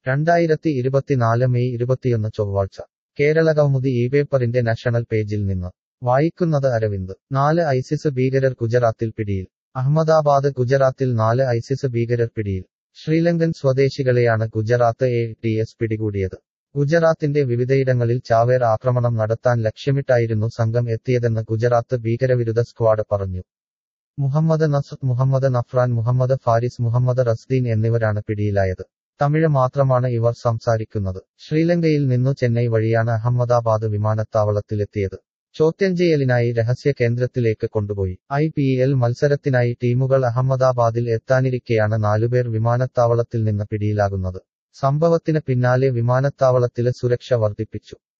രണ്ടായിരത്തി ഇരുപത്തിനാല് മെയ് ഇരുപത്തിയൊന്ന് ചൊവ്വാഴ്ച കേരള കൗമുദി ഈ പേപ്പറിന്റെ നാഷണൽ പേജിൽ നിന്ന് വായിക്കുന്നത് അരവിന്ദ് നാല് ഐസിസ് ഭീകരർ ഗുജറാത്തിൽ പിടിയിൽ അഹമ്മദാബാദ് ഗുജറാത്തിൽ നാല് ഐസിസ് ഭീകരർ പിടിയിൽ ശ്രീലങ്കൻ സ്വദേശികളെയാണ് ഗുജറാത്ത് എ ടി എസ് പിടികൂടിയത് ഗുജറാത്തിന്റെ വിവിധയിടങ്ങളിൽ ചാവേർ ആക്രമണം നടത്താൻ ലക്ഷ്യമിട്ടായിരുന്നു സംഘം എത്തിയതെന്ന് ഗുജറാത്ത് ഭീകരവിരുദ്ധ സ്ക്വാഡ് പറഞ്ഞു മുഹമ്മദ് നസർ മുഹമ്മദ് നഫ്രാൻ മുഹമ്മദ് ഫാരിസ് മുഹമ്മദ് റസ്ദീൻ എന്നിവരാണ് പിടിയിലായത് തമിഴ് മാത്രമാണ് ഇവർ സംസാരിക്കുന്നത് ശ്രീലങ്കയിൽ നിന്നു ചെന്നൈ വഴിയാണ് അഹമ്മദാബാദ് വിമാനത്താവളത്തിലെത്തിയത് ചോദ്യം ചെയ്യലിനായി രഹസ്യ കേന്ദ്രത്തിലേക്ക് കൊണ്ടുപോയി ഐ പി എൽ മത്സരത്തിനായി ടീമുകൾ അഹമ്മദാബാദിൽ എത്താനിരിക്കെയാണ് നാലുപേർ വിമാനത്താവളത്തിൽ നിന്ന് പിടിയിലാകുന്നത് സംഭവത്തിന് പിന്നാലെ വിമാനത്താവളത്തിലെ സുരക്ഷ വർദ്ധിപ്പിച്ചു